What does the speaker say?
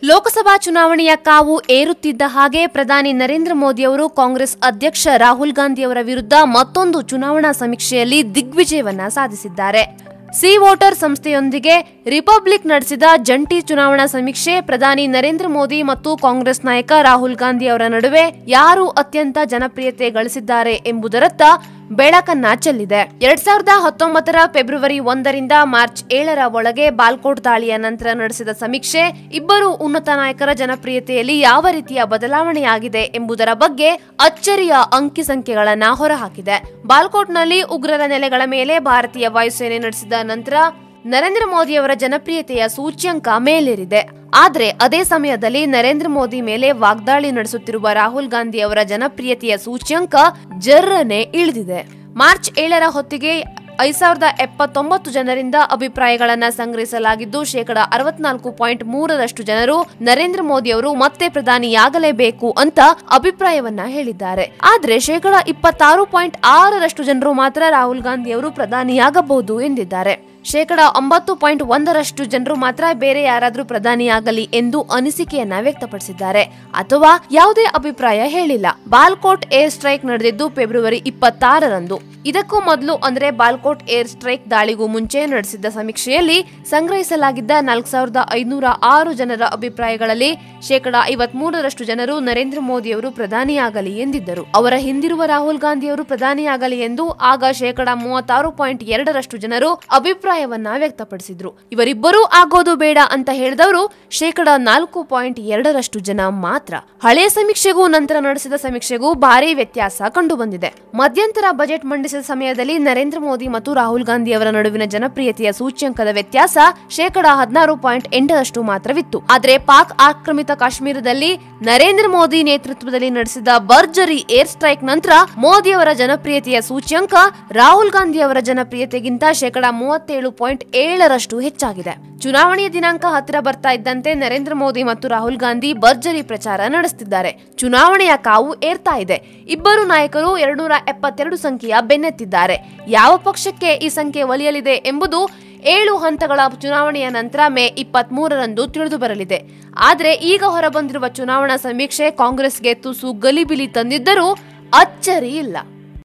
ಲೋಕಸಭಾ ಚುನಾವಣೆಯ ಕಾವು ಏರುತ್ತಿದ್ದ ಹಾಗೆ ಪ್ರಧಾನಿ ನರೇಂದ್ರ ಮೋದಿ ಅವರು ಕಾಂಗ್ರೆಸ್ ಅಧ್ಯಕ್ಷ ರಾಹುಲ್ ಗಾಂಧಿ ಅವರ ವಿರುದ್ಧ ಮತ್ತೊಂದು ಚುನಾವಣಾ ಸಮೀಕ್ಷೆಯಲ್ಲಿ ದಿಗ್ವಿಜಯವನ್ನ ಸಾಧಿಸಿದ್ದಾರೆ ಸಿ ವೋಟರ್ ಸಂಸ್ಥೆಯೊಂದಿಗೆ ರಿಪಬ್ಲಿಕ್ ನಡೆಸಿದ ಜಂಟಿ ಚುನಾವಣಾ ಸಮೀಕ್ಷೆ ಪ್ರಧಾನಿ ನರೇಂದ್ರ ಮೋದಿ ಮತ್ತು ಕಾಂಗ್ರೆಸ್ ನಾಯಕ ರಾಹುಲ್ ಗಾಂಧಿ ಅವರ ನಡುವೆ ಯಾರು ಅತ್ಯಂತ ಜನಪ್ರಿಯತೆ ಗಳಿಸಿದ್ದಾರೆ ಎಂಬುದರತ್ತ ಬೆಳಕನ್ನ ಚೆಲ್ಲಿದೆ ಎರಡ್ ಸಾವಿರದ ಹತ್ತೊಂಬತ್ತರ ಫೆಬ್ರವರಿ ಒಂದರಿಂದ ಮಾರ್ಚ್ ಏಳರ ಒಳಗೆ ಬಾಲ್ಕೋಟ್ ದಾಳಿಯ ನಂತರ ನಡೆಸಿದ ಸಮೀಕ್ಷೆ ಇಬ್ಬರು ಉನ್ನತ ನಾಯಕರ ಜನಪ್ರಿಯತೆಯಲ್ಲಿ ಯಾವ ರೀತಿಯ ಬದಲಾವಣೆಯಾಗಿದೆ ಎಂಬುದರ ಬಗ್ಗೆ ಅಚ್ಚರಿಯ ಅಂಕಿ ಸಂಖ್ಯೆಗಳನ್ನ ಹೊರಹಾಕಿದೆ ಬಾಲ್ಕೋಟ್ನಲ್ಲಿ ಉಗ್ರರ ನೆಲೆಗಳ ಮೇಲೆ ಭಾರತೀಯ ವಾಯುಸೇನೆ ನಡೆಸಿದ ನಂತರ ನರೇಂದ್ರ ಮೋದಿ ಅವರ ಜನಪ್ರಿಯತೆಯ ಸೂಚ್ಯಂಕ ಮೇಲೇರಿದೆ ಆದ್ರೆ ಅದೇ ಸಮಯದಲ್ಲಿ ನರೇಂದ್ರ ಮೋದಿ ಮೇಲೆ ವಾಗ್ದಾಳಿ ನಡೆಸುತ್ತಿರುವ ರಾಹುಲ್ ಗಾಂಧಿ ಅವರ ಜನಪ್ರಿಯತೆಯ ಸೂಚ್ಯಂಕ ಜರ್ರನೆ ಇಳಿದಿದೆ ಮಾರ್ಚ್ ಏಳರ ಹೊತ್ತಿಗೆ ಐದ್ ಸಾವಿರದ ಎಪ್ಪತ್ತೊಂಬತ್ತು ಜನರಿಂದ ಅಭಿಪ್ರಾಯಗಳನ್ನ ಸಂಗ್ರಹಿಸಲಾಗಿದ್ದು ಶೇಕಡ ಅರವತ್ನಾಲ್ಕು ಪಾಯಿಂಟ್ ಮೂರರಷ್ಟು ಜನರು ನರೇಂದ್ರ ಮೋದಿ ಅವರು ಮತ್ತೆ ಪ್ರಧಾನಿಯಾಗಲೇಬೇಕು ಅಂತ ಅಭಿಪ್ರಾಯವನ್ನ ಹೇಳಿದ್ದಾರೆ ಆದ್ರೆ ಶೇಕಡ ಇಪ್ಪತ್ತಾರು ಪಾಯಿಂಟ್ ಆರರಷ್ಟು ಜನರು ಮಾತ್ರ ರಾಹುಲ್ ಗಾಂಧಿ ಅವರು ಪ್ರಧಾನಿಯಾಗಬಹುದು ಎಂದಿದ್ದಾರೆ ಶೇಕಡ ಒಂಬತ್ತು ಪಾಯಿಂಟ್ ಒಂದರಷ್ಟು ಜನರು ಮಾತ್ರ ಬೇರೆ ಯಾರಾದ್ರೂ ಪ್ರಧಾನಿಯಾಗಲಿ ಎಂದು ಅನಿಸಿಕೆಯನ್ನ ವ್ಯಕ್ತಪಡಿಸಿದ್ದಾರೆ ಅಥವಾ ಯಾವುದೇ ಅಭಿಪ್ರಾಯ ಹೇಳಿಲ್ಲ ಬಾಲ್ಕೋಟ್ ಏರ್ ಸ್ಟ್ರೈಕ್ ನಡೆದಿದ್ದು ಫೆಬ್ರವರಿ ಇಪ್ಪತ್ತಾರರಂದು ಇದಕ್ಕೂ ಮೊದಲು ಅಂದ್ರೆ ಬಾಲ್ಕೋಟ್ ಏರ್ ಸ್ಟ್ರೈಕ್ ದಾಳಿಗೂ ಮುಂಚೆ ನಡೆಸಿದ್ದ ಸಮೀಕ್ಷೆಯಲ್ಲಿ ಸಂಗ್ರಹಿಸಲಾಗಿದ್ದ ನಾಲ್ಕು ಸಾವಿರದ ಐನೂರ ಆರು ಜನರ ಅಭಿಪ್ರಾಯಗಳಲ್ಲಿ ಶೇಕಡ ಐವತ್ ಮೂರರಷ್ಟು ಜನರು ನರೇಂದ್ರ ಮೋದಿ ಅವರು ಪ್ರಧಾನಿಯಾಗಲಿ ಎಂದಿದ್ದರು ಅವರ ಹಿಂದಿರುವ ರಾಹುಲ್ ಗಾಂಧಿ ಅವರು ಪ್ರಧಾನಿಯಾಗಲಿ ಎಂದು ಆಗ ಶೇಕಡ ಮೂವತ್ತಾರು ಪಾಯಿಂಟ್ ಎರಡರಷ್ಟು ಜನರು ಅಭಿಪ್ರಾಯವನ್ನ ವ್ಯಕ್ತಪಡಿಸಿದ್ರು ಇವರಿಬ್ಬರೂ ಆಗೋದು ಬೇಡ ಅಂತ ಹೇಳಿದವರು ಶೇಕಡ ನಾಲ್ಕು ಪಾಯಿಂಟ್ ಎರಡರಷ್ಟು ಜನ ಮಾತ್ರ ಹಳೆ ಸಮೀಕ್ಷೆಗೂ ನಂತರ ನಡೆಸಿದ ಸಮೀಕ್ಷೆಗೂ ಭಾರಿ ವ್ಯತ್ಯಾಸ ಕಂಡು ಬಂದಿದೆ ಮಧ್ಯಂತರ ಬಜೆಟ್ ಮಂಡಿಸಿದ ಸಮಯದಲ್ಲಿ ನರೇಂದ್ರ ಮೋದಿ ಮತ್ತು ರಾಹುಲ್ ಗಾಂಧಿ ಅವರ ನಡುವಿನ ಜನಪ್ರಿಯತೆಯ ಸೂಚ್ಯಂಕದ ವ್ಯತ್ಯಾಸ ಶೇಕಡ ಹದಿನಾರು ಪಾಯಿಂಟ್ ಎಂಟರಷ್ಟು ಮಾತ್ರವಿತ್ತು ಆದ್ರೆ ಪಾಕ್ ಆಕ್ರಮಿತ ಕಾಶ್ಮೀರದಲ್ಲಿ ನರೇಂದ್ರ ಮೋದಿ ನೇತೃತ್ವದಲ್ಲಿ ನಡೆಸಿದ ಭರ್ಜರಿ ಏರ್ ಸ್ಟ್ರೈಕ್ ನಂತರ ಮೋದಿ ಅವರ ಜನಪ್ರಿಯತೆಯ ಸೂಚ್ಯಂಕ ರಾಹುಲ್ ಗಾಂಧಿ ಅವರ ಜನಪ್ರಿಯತೆಗಿಂತ ಶೇಕಡ ಮೂವತ್ತೇಳು ಪಾಯಿಂಟ್ ಏಳರಷ್ಟು ಹೆಚ್ಚಾಗಿದೆ ಚುನಾವಣೆಯ ದಿನಾಂಕ ಹತ್ತಿರ ಬರ್ತಾ ಇದ್ದಂತೆ ನರೇಂದ್ರ ಮೋದಿ ಮತ್ತು ರಾಹುಲ್ ಗಾಂಧಿ ಭರ್ಜರಿ ಪ್ರಚಾರ ನಡೆಸುತ್ತಿದ್ದಾರೆ ಚುನಾವಣೆಯ ಕಾವು ಏರ್ತಾ ಇದೆ ಇಬ್ಬರು ನಾಯಕರು ಎರಡ್ನೂರ ಎಪ್ಪತ್ತೆರಡು ಸಂಖ್ಯೆಯ ಬೆನ್ನತ್ತಿದ್ದಾರೆ ಯಾವ ಪಕ್ಷಕ್ಕೆ ಈ ಸಂಖ್ಯೆ ಒಲಿಯಲಿದೆ ಎಂಬುದು ಏಳು ಹಂತಗಳ ಚುನಾವಣೆಯ ನಂತರ ಮೇ ಇಪ್ಪತ್ತ್ ಮೂರರಂದು ತಿಳಿದು ಬರಲಿದೆ ಆದ್ರೆ ಈಗ ಹೊರಬಂದಿರುವ ಚುನಾವಣಾ ಸಮೀಕ್ಷೆ ಕಾಂಗ್ರೆಸ್ಗೆ ತುಸು ಗಲಿಬಿಲಿ ತಂದಿದ್ದರೂ ಅಚ್ಚರಿ ಇಲ್ಲ